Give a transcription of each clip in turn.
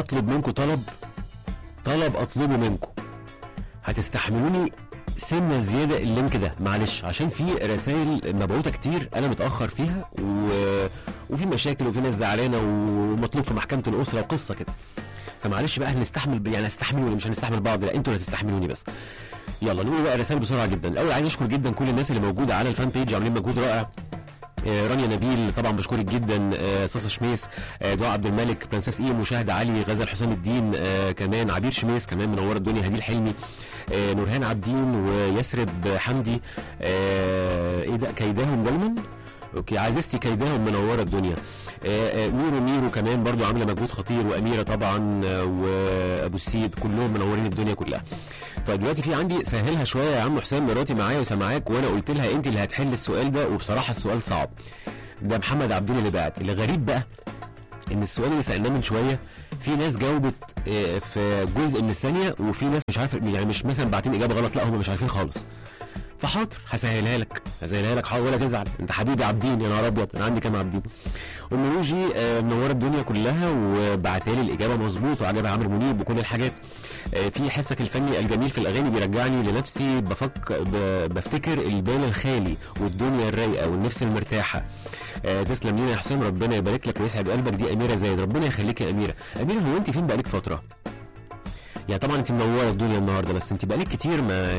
اطلب منكم طلب طلب اطلبه منكم هتستحملوني سنه زياده اللينك ده معلش عشان في رسائل مبعوثه كتير انا متاخر فيها و... وفي مشاكل وفي ناس زعلانه ومطلوب في محكمه الاسره وقصه كده فمعلش بقى هنستحمل يعني هستحمل ولا مش هنستحمل بعض لا انتوا اللي هتستحملوني بس يلا نقول بقى رسائل بسرعه جدا الاول عايز اشكر جدا كل الناس اللي موجوده على الفان بيج عاملين مجهود رائع آه، رانيا نبيل طبعا بشكرك جدا آه، صاصه شميس آه، دعاء عبد الملك برنسس ايه مشاهد علي غزل حسام الدين آه، كمان عبير شميس كمان منوره الدنيا هديل حلمي آه، نورهان عابدين ويسرب حمدي آه، ايه ده كيداهم دايما اوكي عزيزتي كيداهم منوره الدنيا آه، آه، ميرو ميرو كمان برضو عامله مجهود خطير واميره طبعا آه، وابو السيد كلهم منورين الدنيا كلها طيب دلوقتي في عندي سهلها شويه يا عم حسام مراتي معايا وسامعاك وانا قلت لها انت اللي هتحل السؤال ده وبصراحه السؤال صعب ده محمد عبدين اللي بعت اللي غريب بقى ان السؤال اللي سالناه من شويه في ناس جاوبت آه، في جزء من الثانيه وفي ناس مش عارف يعني مش مثلا باعتين اجابه غلط لا هم مش عارفين خالص فحاضر هسهلها لك هسهلها لك حاضر ولا تزعل انت حبيبي عابدين يا نهار ابيض انا عندي كام عابدين ام روجي آه، منوره الدنيا كلها وبعتالي الاجابه مظبوط وعجبها عمرو منيب وكل الحاجات آه، في حسك الفني الجميل في الاغاني بيرجعني لنفسي بفك ب- بفتكر البال الخالي والدنيا الرايقه والنفس المرتاحه آه، تسلم لينا يا حسام ربنا يبارك لك ويسعد قلبك دي اميره زايد ربنا يخليك يا اميره اميره هو انت فين بقالك فتره يعني طبعا انت منوره الدنيا النهارده بس انت بقالك كتير ما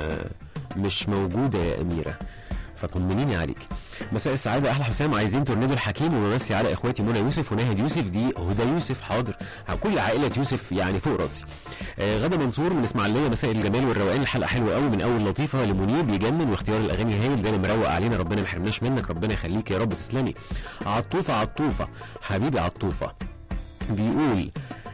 مش موجوده يا اميره فطمنيني عليك مساء السعاده احلى حسام عايزين تورنيدو الحكيم وبمسي على اخواتي منى يوسف وناهد يوسف دي هدى يوسف حاضر كل عائله يوسف يعني فوق راسي آه غدا منصور من اسماعيليه مساء الجمال والروقان الحلقه حلوه قوي من اول لطيفه لمنيب يجنن واختيار الاغاني هايل ده اللي مروق علينا ربنا ما يحرمناش منك ربنا يخليك يا رب تسلمي عطوفه عطوفه حبيبي عطوفه بيقول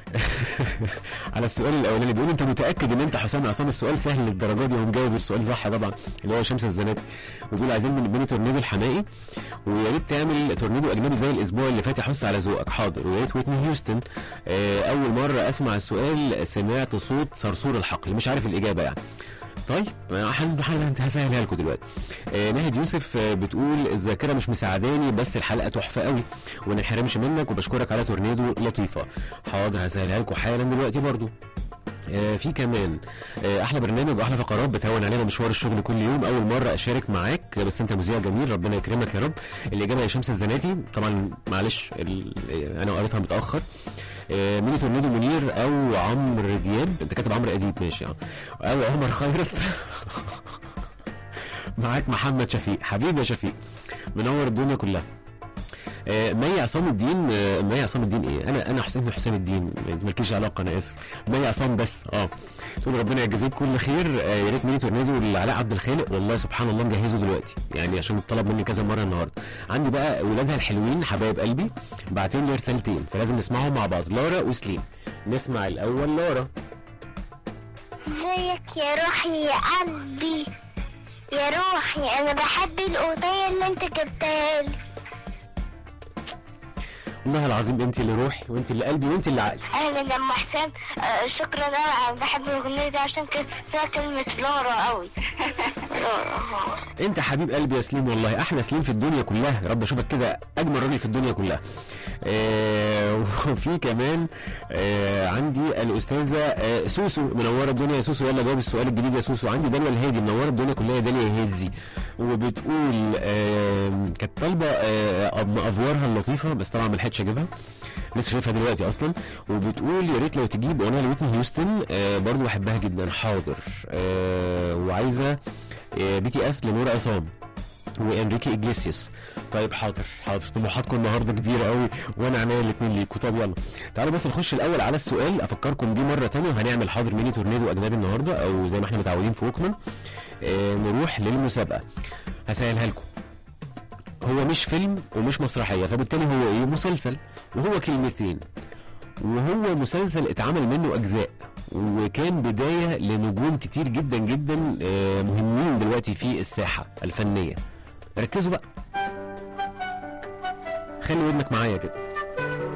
على السؤال الاولاني بيقول انت متاكد ان انت حسام عصام السؤال سهل للدرجه دي ومجاوب السؤال صح طبعا اللي هو شمس الزناتي وبيقول عايزين من بين تورنيدو الحمائي ويا ريت تعمل تورنيدو اجنبي زي الاسبوع اللي فات يحث على ذوقك حاضر ويا ريت ويتني هيوستن آه، اول مره اسمع السؤال سمعت صوت صرصور الحقل مش عارف الاجابه يعني طيب حل حل انت هسهلها لكم دلوقتي آه ناهد يوسف آه بتقول الذاكره مش مساعداني بس الحلقه تحفه قوي وما نحرمش منك وبشكرك على تورنيدو لطيفه حاضر هسهلها لكم حالا دلوقتي برضو آه في كمان آه احلى برنامج واحلى فقرات بتهون علينا مشوار الشغل كل يوم اول مره اشارك معاك بس انت مذيع جميل ربنا يكرمك يا رب الاجابه يا شمس الزناتي طبعا معلش ال- انا قريتها متاخر آه، ميني تورنيدو منير او عمرو دياب انت كاتب عمرو اديب ماشي اه او عمر خيرت معاك محمد شفيق حبيبي يا شفيق منور الدنيا كلها آه، مي عصام الدين آه، مي عصام الدين ايه انا انا حسين حسام الدين انت مالكيش علاقه انا اسف مي عصام بس اه تقول ربنا يجازيك كل خير آه، يا ريت ميني تورنيدو لعلاء عبد الخالق والله سبحان الله مجهزه دلوقتي يعني عشان طلب مني كذا مره النهارده عندي بقى ولادها الحلوين حبايب قلبي باعتين لي رسالتين فلازم نسمعهم مع بعض لارا وسليم نسمع الاول لارا ازيك يا روحي يا قلبي يا روحي انا بحب الاغنيه اللي انت جبتها لي والله العظيم انت اللي روحي وانت اللي قلبي وانت اللي عقلي اهلا يا ام حسام آه، شكرا انا بحب الاغنيه دي عشان كده فيها كلمه لارا قوي لارا انت حبيب قلبي يا سليم والله احلى سليم في الدنيا كلها يا رب اشوفك كده اجمل راجل في الدنيا كلها آه وفي كمان آه عندي الاستاذه آه سوسو منوره الدنيا يا سوسو يلا جاوب السؤال الجديد يا سوسو عندي داليا الهادي منوره الدنيا كلها يا داليا يا هادزي وبتقول آه كانت طالبه آه افوارها اللطيفه بس طبعا ما لحقتش اجيبها لسه شايفها دلوقتي اصلا وبتقول يا ريت لو تجيب اغنيه لويتني هيوستن آه برضو بحبها جدا حاضر آه وعايزه آه بي تي اس لنور عصام وانريكي اجليسياس طيب حاضر حاضر طموحاتكم النهارده كبيره قوي وانا عينيا الاثنين ليكوا طب يلا تعالوا بس نخش الاول على السؤال افكركم بيه مره تانية وهنعمل حاضر ميني تورنيدو اجنبي النهارده او زي ما احنا متعودين في ووكمان آه نروح للمسابقه هسهلها لكم هو مش فيلم ومش مسرحيه فبالتالي هو ايه مسلسل وهو كلمتين وهو مسلسل اتعمل منه اجزاء وكان بدايه لنجوم كتير جدا جدا آه، مهمين دلوقتي في الساحه الفنيه ركزوا بقى خلي ودنك معايا كده